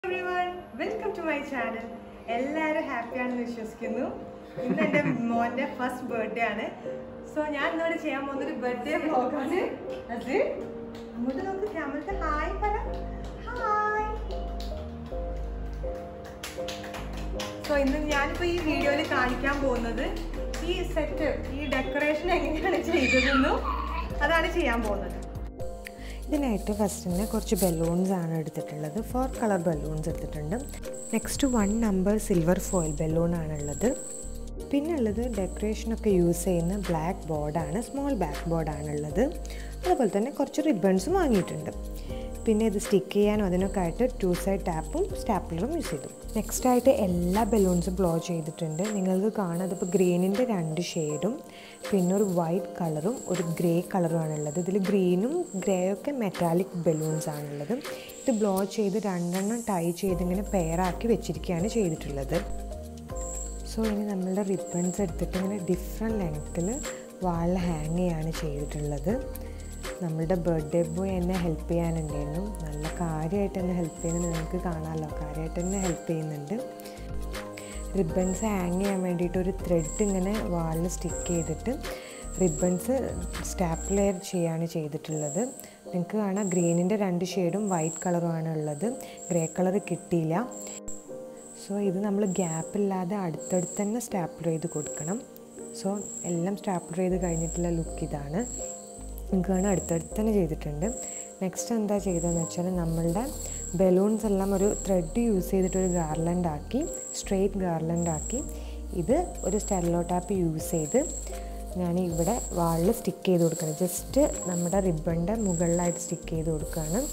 welcome to my channel എല്ലാവരും ഹാപ്പിയാണെന്ന് വിശ്വസിക്കുന്നു ഇന്ന് എൻ്റെ മോൻ്റെ ഫസ്റ്റ് ബർത്ത്ഡേ ആണ് സോ ഞാൻ ഇന്നോട് ചെയ്യാൻ പോകുന്നൊരു ബർത്ത്ഡേ വ്ളോഗാണ് അത് അങ്ങോട്ട് നോക്ക് ക്യാമറ ഹായ് പറ ഹായ് സോ ഇന്ന് ഞാനിപ്പോൾ ഈ വീഡിയോയിൽ കാണിക്കാൻ പോകുന്നത് ഈ സെറ്റ് ഈ ഡെക്കറേഷൻ എങ്ങനെയാണ് ചെയ്തതെന്നും അതാണ് ചെയ്യാൻ പോകുന്നത് ഇതിനായിട്ട് ഫസ്റ്റ് തന്നെ കുറച്ച് ബലൂൺസ് ആണ് എടുത്തിട്ടുള്ളത് ഫോർ കളർ ബലൂൺസ് എടുത്തിട്ടുണ്ട് next one number silver foil balloon ആണുള്ളത് പിന്നെ ഉള്ളത് ഡെക്കറേഷനൊക്കെ യൂസ് ചെയ്യുന്ന ബ്ലാക്ക് ബോർഡാണ് സ്മോൾ ബാക്ക് ബോർഡാണുള്ളത് അതുപോലെ തന്നെ കുറച്ച് റിബൺസും വാങ്ങിയിട്ടുണ്ട് പിന്നെ ഇത് സ്റ്റിക്ക് ചെയ്യാനും അതിനൊക്കെ ആയിട്ട് ടു സൈഡ് ടാപ്പും സ്റ്റാപ്ലറും യൂസ് ചെയ്തു നെക്സ്റ്റ് ആയിട്ട് എല്ലാ ബലൂൺസും ബ്ലോ ചെയ്തിട്ടുണ്ട് നിങ്ങൾക്ക് കാണാം അതിപ്പോൾ ഗ്രീനിൻ്റെ രണ്ട് ഷെയ്ഡും പിന്നെ ഒരു വൈറ്റ് കളറും ഒരു ഗ്രേ കളറുമാണ് ഉള്ളത് ഇതിൽ ഗ്രീനും ഗ്രേ ഒക്കെ മെറ്റാലിക് ബലൂൺസ് ആണുള്ളത് ഇത് ബ്ലോ ചെയ്ത് രണ്ടെണ്ണം ടൈ ചെയ്ത് ഇങ്ങനെ പെയറാക്കി വെച്ചിരിക്കുകയാണ് ചെയ്തിട്ടുള്ളത് സോ ഇനി നമ്മളുടെ റിബൺസ് എടുത്തിട്ട് ഇങ്ങനെ ഡിഫറെൻറ്റ് ലെങ്ത്തിൽ വാളിൽ ഹാങ് ചെയ്യാണ് ചെയ്തിട്ടുള്ളത് നമ്മളുടെ ബർത്ത്ഡേ ബോയ് എന്നെ ഹെൽപ്പ് ചെയ്യാനുണ്ടായിരുന്നു നല്ല കാര്യമായിട്ട് എന്നെ ഹെൽപ്പ് ചെയ്യുന്നത് നിങ്ങൾക്ക് കാണാമല്ലോ കാര്യമായിട്ട് തന്നെ ഹെൽപ്പ് ചെയ്യുന്നുണ്ട് റിബൺസ് ഹാങ് ചെയ്യാൻ വേണ്ടിയിട്ട് ഒരു ത്രെഡ് ഇങ്ങനെ വാളിൽ സ്റ്റിക്ക് ചെയ്തിട്ട് റിബൺസ് സ്റ്റാപ്ലെയർ ചെയ്യാണ് ചെയ്തിട്ടുള്ളത് നിങ്ങൾക്ക് കാണാം ഗ്രീനിൻ്റെ രണ്ട് ഷെയ്ഡും വൈറ്റ് കളറുമാണ് ഉള്ളത് ഗ്രേ കളർ കിട്ടിയില്ല സോ ഇത് നമ്മൾ ഗ്യാപ്പില്ലാതെ അടുത്തടുത്ത് തന്നെ സ്റ്റാപ്ലർ ചെയ്ത് കൊടുക്കണം സോ എല്ലാം സ്റ്റാപ്ലർ ചെയ്ത് കഴിഞ്ഞിട്ടുള്ള ലുക്ക് ഇതാണ് നിങ്ങൾക്ക് കാണാൻ അടുത്തടുത്ത് തന്നെ ചെയ്തിട്ടുണ്ട് നെക്സ്റ്റ് എന്താ ചെയ്തതെന്ന് വെച്ചാൽ നമ്മളുടെ ബലൂൺസ് എല്ലാം ഒരു ത്രെഡ് യൂസ് ചെയ്തിട്ട് ഒരു ഗാർലൻഡ് ആക്കി സ്ട്രെയിറ്റ് ഗാർലൻഡ് ആക്കി ഇത് ഒരു സ്റ്റെല്ലോ ടാപ്പ് യൂസ് ചെയ്ത് ഞാൻ ഇവിടെ വാളിൽ സ്റ്റിക്ക് ചെയ്ത് കൊടുക്കണം ജസ്റ്റ് നമ്മുടെ റിബണിൻ്റെ മുകളിലായിട്ട് സ്റ്റിക്ക് ചെയ്ത് കൊടുക്കുകയാണ്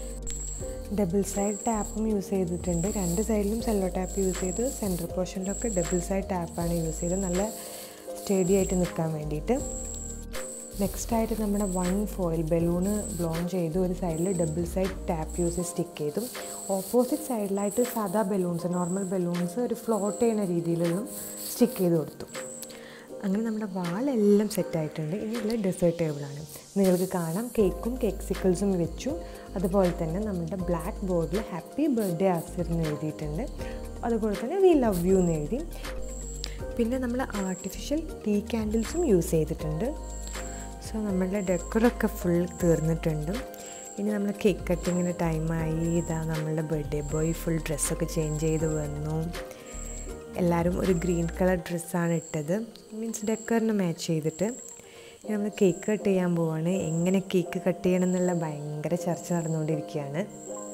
ഡബിൾ സൈഡ് ടാപ്പും യൂസ് ചെയ്തിട്ടുണ്ട് രണ്ട് സൈഡിലും സെല്ലോ ടാപ്പ് യൂസ് ചെയ്തു സെൻറ്റർ പോർഷനിലൊക്കെ ഡബിൾ സൈഡ് ടാപ്പാണ് യൂസ് ചെയ്തത് നല്ല സ്റ്റഡി ആയിട്ട് നിൽക്കാൻ വേണ്ടിയിട്ട് നെക്സ്റ്റ് ആയിട്ട് നമ്മുടെ വൺ ഫോയിൽ ബലൂണ് ബ്ലോൺ ചെയ്തു ഒരു സൈഡിൽ ഡബിൾ സൈഡ് ടാപ്പ് യൂസ് ചെയ്ത് സ്റ്റിക്ക് ചെയ്തു ഓപ്പോസിറ്റ് സൈഡിലായിട്ട് സാധാ ബലൂൺസ് നോർമൽ ബലൂൺസ് ഒരു ഫ്ലോട്ട് ചെയ്യുന്ന രീതിയിലുള്ള സ്റ്റിക്ക് ചെയ്ത് കൊടുത്തു അങ്ങനെ നമ്മുടെ വാളെല്ലാം സെറ്റായിട്ടുണ്ട് ഇനിയുള്ള ഡെസേർട്ട് ടേബിളാണ് നിങ്ങൾക്ക് കാണാം കേക്കും കേക്ക് സിക്കിൾസും വെച്ചു അതുപോലെ തന്നെ നമ്മുടെ ബ്ലാക്ക് ബോർഡിൽ ഹാപ്പി ബർത്ത്ഡേ ആസിർ എന്ന് എഴുതിയിട്ടുണ്ട് അതുപോലെ തന്നെ വി ലവ് യു എന്ന് എഴുതി പിന്നെ നമ്മൾ ആർട്ടിഫിഷ്യൽ ടീ ക്യാൻഡിൽസും യൂസ് ചെയ്തിട്ടുണ്ട് സോ നമ്മളുടെ ഡെക്കറൊക്കെ ഫുൾ തീർന്നിട്ടുണ്ട് ഇനി നമ്മൾ കേക്ക് കട്ടിങ്ങിന് ടൈമായി ഇതാ നമ്മളുടെ ബർത്ത്ഡേ ബോയ് ഫുൾ ഡ്രസ്സൊക്കെ ചേഞ്ച് ചെയ്ത് വന്നു എല്ലാവരും ഒരു ഗ്രീൻ കളർ ഡ്രസ്സാണ് ഇട്ടത് മീൻസ് ഡെക്കറിന് മാച്ച് ചെയ്തിട്ട് നമ്മൾ കേക്ക് കട്ട് ചെയ്യാൻ പോവാണ് എങ്ങനെ കേക്ക് കട്ട് ചെയ്യണം എന്നുള്ള ഭയങ്കര ചർച്ച നടന്നുകൊണ്ടിരിക്കുകയാണ്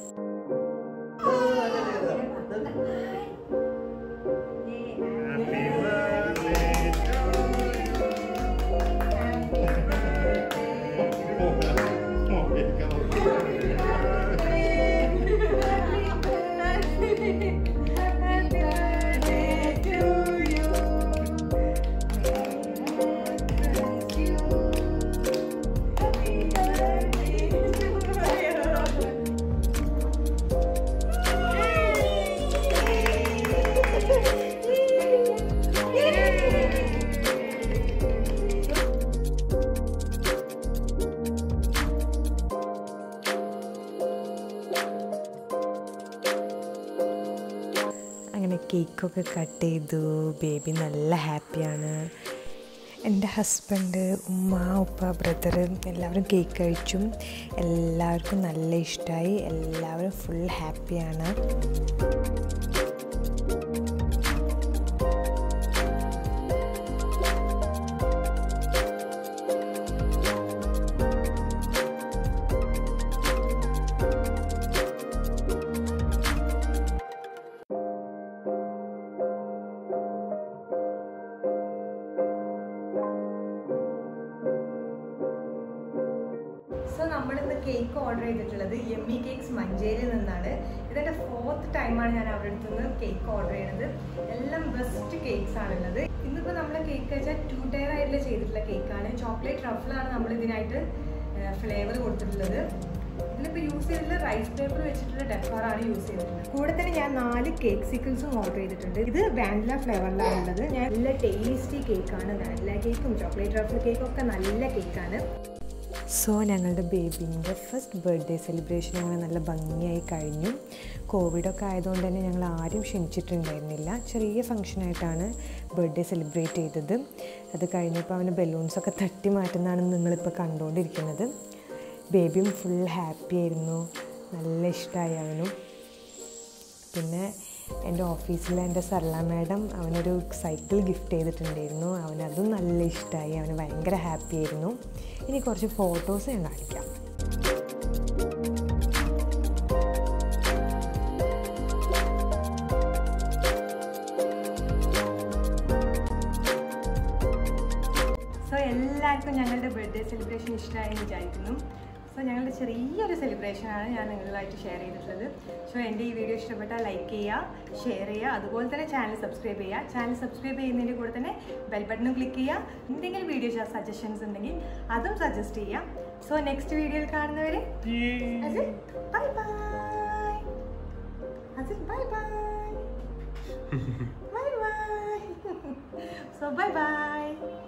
അങ്ങനെ കേക്കൊക്കെ കട്ട് ചെയ്തു ബേബി നല്ല ഹാപ്പിയാണ് എൻ്റെ ഹസ്ബൻഡ് ഉമ്മ ഉപ്പ ബ്രദർ എല്ലാവരും കേക്ക് കഴിച്ചു എല്ലാവർക്കും നല്ല ഇഷ്ടമായി എല്ലാവരും ഫുൾ ഹാപ്പിയാണ് സോ നമ്മളിന്ന് കേക്ക് ഓർഡർ ചെയ്തിട്ടുള്ളത് എമ്മി കേക്ക്സ് മഞ്ചേരിയിൽ നിന്നാണ് ഇതെൻ്റെ ഫോർത്ത് ടൈമാണ് ഞാൻ അവരുടെ അടുത്ത് നിന്ന് കേക്ക് ഓർഡർ ചെയ്യുന്നത് എല്ലാം ബെസ്റ്റ് കേക്ക്സ് ആണുള്ളത് ഇന്നിപ്പോൾ നമ്മൾ കേക്ക് വെച്ചാൽ ടു ടയർ ആയിട്ടുള്ള ചെയ്തിട്ടുള്ള കേക്കാണ് ചോക്ലേറ്റ് റഫിളാണ് നമ്മൾ ഇതിനായിട്ട് ഫ്ലേവർ കൊടുത്തിട്ടുള്ളത് ഇതിലിപ്പോൾ യൂസ് ചെയ്തിട്ടുള്ള റൈസ് പേപ്പർ വെച്ചിട്ടുള്ള ഡെക്കറാണ് യൂസ് ചെയ്തിട്ടുള്ളത് കൂടെ തന്നെ ഞാൻ നാല് കേക്ക് സിക്കിൾസും ഓർഡർ ചെയ്തിട്ടുണ്ട് ഇത് വാനില ഫ്ലേവറിലാണ് ഉള്ളത് ഞാൻ നല്ല ടേസ്റ്റി കേക്കാണ് വാനില കേക്കും ചോക്ലേറ്റ് റഫിൾ കേക്കും ഒക്കെ നല്ല കേക്കാണ് സോ ഞങ്ങളുടെ ബേബീൻ്റെ ഫസ്റ്റ് ബർത്ത്ഡേ സെലിബ്രേഷൻ അങ്ങനെ നല്ല ഭംഗിയായി കഴിഞ്ഞു കോവിഡൊക്കെ ആയതുകൊണ്ട് തന്നെ ഞങ്ങൾ ആരും ക്ഷണിച്ചിട്ടുണ്ടായിരുന്നില്ല ചെറിയ ഫംഗ്ഷനായിട്ടാണ് ബർത്ത്ഡേ സെലിബ്രേറ്റ് ചെയ്തത് അത് കഴിഞ്ഞപ്പോൾ അവന് ബലൂൺസൊക്കെ തട്ടി മാറ്റുന്നതാണ് നിങ്ങളിപ്പോൾ കണ്ടുകൊണ്ടിരിക്കുന്നത് ബേബിയും ഫുൾ ഹാപ്പി ആയിരുന്നു നല്ല ഇഷ്ടമായി അവനും പിന്നെ എൻ്റെ ഓഫീസിലെ എൻ്റെ സർല മാഡം അവനൊരു സൈക്കിൾ ഗിഫ്റ്റ് ചെയ്തിട്ടുണ്ടായിരുന്നു അവനതും നല്ല ഇഷ്ടമായി അവന് ഭയങ്കര ഹാപ്പി ആയിരുന്നു ഇനി കുറച്ച് ഫോട്ടോസ് ഞാൻ കാണിക്കാം സോ എല്ലാവർക്കും ഞങ്ങളുടെ ബർത്ത്ഡേ സെലിബ്രേഷൻ ഇഷ്ടമായി എന്ന് വിചാരിക്കുന്നു സോ ഞങ്ങളുടെ ചെറിയൊരു സെലിബ്രേഷനാണ് ഞാൻ നിങ്ങളുമായിട്ട് ഷെയർ ചെയ്തിട്ടുള്ളത് സോ എൻ്റെ ഈ വീഡിയോ ഇഷ്ടപ്പെട്ടാൽ ലൈക്ക് ചെയ്യുക ഷെയർ ചെയ്യുക അതുപോലെ തന്നെ ചാനൽ സബ്സ്ക്രൈബ് ചെയ്യുക ചാനൽ സബ്സ്ക്രൈബ് ചെയ്യുന്നതിൻ്റെ കൂടെ തന്നെ ബെൽ ബട്ടണും ക്ലിക്ക് ചെയ്യുക എന്തെങ്കിലും വീഡിയോ സജഷൻസ് ഉണ്ടെങ്കിൽ അതും സജസ്റ്റ് ചെയ്യാം സോ നെക്സ്റ്റ് വീഡിയോയിൽ കാണുന്നവരെ ബൈ ബൈ അസിൽ bye bye bye bye so bye by